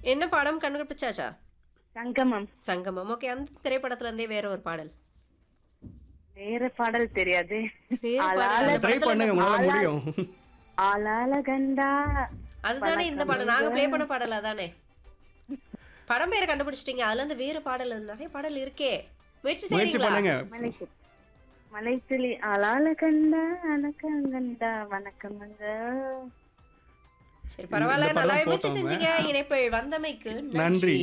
என்ன படம் கண்டுபிடிச்சாச்சா சங்கமம் சங்கமம் ஓகே அந்த திரைப்படத்துல இருந்தே வேற ஒரு பாடல் வேற பாடல் தெரியாது வேற பாடல் ஆளால அந்த ட்ரை படத்துல பண்ணுங்க உங்களால முடியும் ஆளால கண்டா அதுதானே இந்த பாடல் நாங்க ப்ளே பண்ண பாடல் அதானே படம் பேரை கண்டுபிடிச்சிட்டீங்க அதுல இருந்து வேற பாடல் அது நிறைய பாடல் இருக்கே முயற்சி முயற்சி செய்றீங்களா பண்ணுங்க மலைக்கு மலைத்துளி ஆளால கண்டா அணக்கங்கண்டா வணக்கமங்க சரி பரவாயில்ல இந்த நல்லாவே படம் முயற்சி போட்டோங்க. செஞ்சீங்க இணைப்பு வந்தமைக்கு நன்றி. நன்றி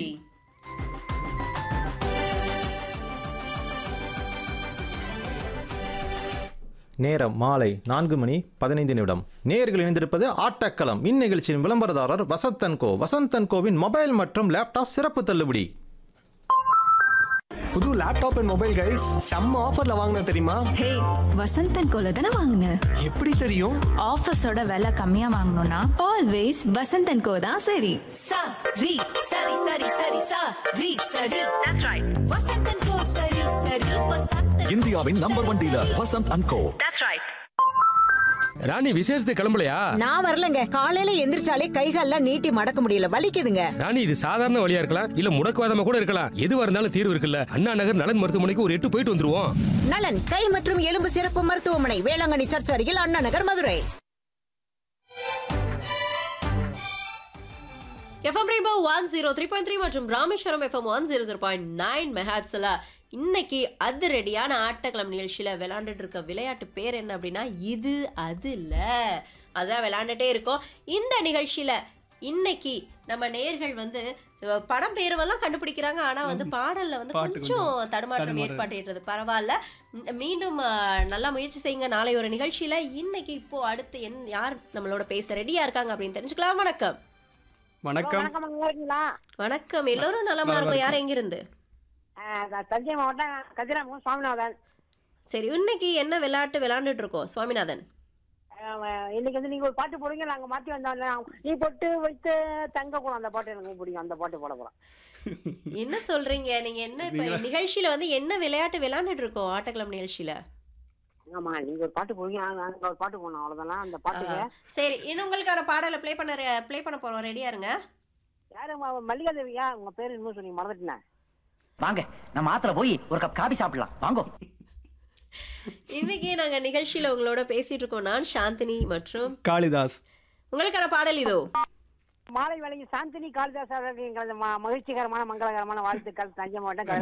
நேரம் மாலை நான்கு மணி பதினைந்து நிமிடம் நேர்கள் இணைந்திருப்பது ஆட்டக்களம் இந்நிகழ்ச்சியின் விளம்பரதாரர் வசந்தன் கோ வசந்தன் கோவின் மொபைல் மற்றும் லேப்டாப் சிறப்பு தள்ளுபடி புது லேப்டாப் அண்ட் மொபைல் கைஸ் செம்ம ஆஃபர்ல வாங்கின தெரியுமா ஹே வசந்தன் கோல தானே வாங்கின எப்படி தெரியும் ஆஃபீஸோட விலை கம்மியா வாங்கணும்னா ஆல்வேஸ் வசந்தன் கோ தான் சரி சா ரி சரி சரி சரி சா ரி சரி தட்ஸ் ரைட் வசந்தன் கோ சரி சரி வசந்தன் இந்தியாவின் number one dealer Vasanth and co Rani விசேஷத்துக்கு கிளம்பலையா நான் வரலங்க காலையில எந்திரிச்சாலே கைகால்லாம் நீட்டி மடக்க முடியல வலிக்குதுங்க ராணி இது சாதாரண வழியா இருக்கலாம் இல்ல முடக்குவாதமா கூட இருக்கலாம் எதுவா இருந்தாலும் தீர்வு இருக்குல்ல அண்ணா நகர் நலன் மருத்துவமனைக்கு ஒரு எட்டு போயிட்டு வந்துருவோம் நலன் கை மற்றும் எலும்பு சிறப்பு மருத்துவமனை வேளாங்கண்ணி சர்ச் அருகில் Anna Nagar Madurai FM rainbow one zero three point three மற்றும் Rameswaram FM one zero zero point nine மெஹாட்ஸ்ல இன்னைக்கு அதிரடியான ஆட்டக்கிழம் நிகழ்ச்சியில விளையாண்டுட்டு இருக்க விளையாட்டு பேர் என்ன அப்படின்னா இது அது இல்ல அதான் விளையாண்டுட்டே இருக்கோம் இந்த நிகழ்ச்சியில இன்னைக்கு நம்ம நேர்கள் வந்து அஹ், படம் பேருவெல்லாம் கண்டுபிடிக்கிறாங்க ஆனா வந்து பாடல்ல வந்து பாட்டு கொஞ்சம் தடுமாற்றம் தடுமாறுது. ஏற்பட்டுறது பரவாயில்ல மீ- மீண்டும் அஹ், நல்லா முயற்சி செய்யுங்க நாளை ஒரு நிகழ்ச்சியில இன்னைக்கு இப்போ அடுத்து என் யார் நம்மளோட பேச ரெடியா இருக்காங்க அப்படின்னு தெரிஞ்சுக்கலாம் வணக்கம் வணக்கம் வணக்கம் எல்லோரும் நலமா இருக்கும் யார் எங்கிருந்து தஞ்சை மாவட்டம் கதிராமம் சுவாமிநாதன் சரி இன்னைக்கு என்ன விளையாட்டு விளையாண்டுட்டு இருக்கோம் சுவாமிநாதன் இன்னைக்கு வந்து நீங்க ஒரு பாட்டு போடுங்க நாங்க மாத்தி வந்தோம் நீ பொட்டு வைத்து தங்க கூட அந்த பாட்டு எனக்கு பிடிக்கும் அந்த பாட்டு போட போறோம் என்ன சொல்றீங்க நீங்க என்ன இப்ப நிகழ்ச்சியில வந்து என்ன விளையாட்டு விளையாண்டுட்டு இருக்கோம் ஆட்டக்கிழம் நிகழ்ச்சியில ஆமா நீங்க ஒரு பாட்டு போடுங்க நாங்க ஒரு பாட்டு போனோம் அவ்வளவுதான் அந்த பாட்டுக்கு ஆ, சரி இன்னும் உங்களுக்கான பாடலை ப்ளே பண்ண ப்ளே பண்ண போறோம் ரெடியா இருங்க யாரு மல்லிகா தேவியா உங்க பேரு இன்னும் சொன்னீங்க மறந்துட்டேன் வாங்க நம்ம ஆத்துல போய் ஒரு கப் காபி சாப்பிடலாம் வாங்கோ இன்னைக்கு நாங்க நிகழ்ச்சியில உங்களோட பேசிட்டு இருக்கோம் நான் சாந்தினி மற்றும் காளிதாஸ் உங்களுக்கான பாடல் இதோ மாலை வேலைக்கு சாந்தினி காளிதாஸ் அவர்களுக்கு எங்களது ம- மகிழ்ச்சிகரமான மங்களகரமான வாழ்த்துக்கள் தஞ்சை மாவட்டம்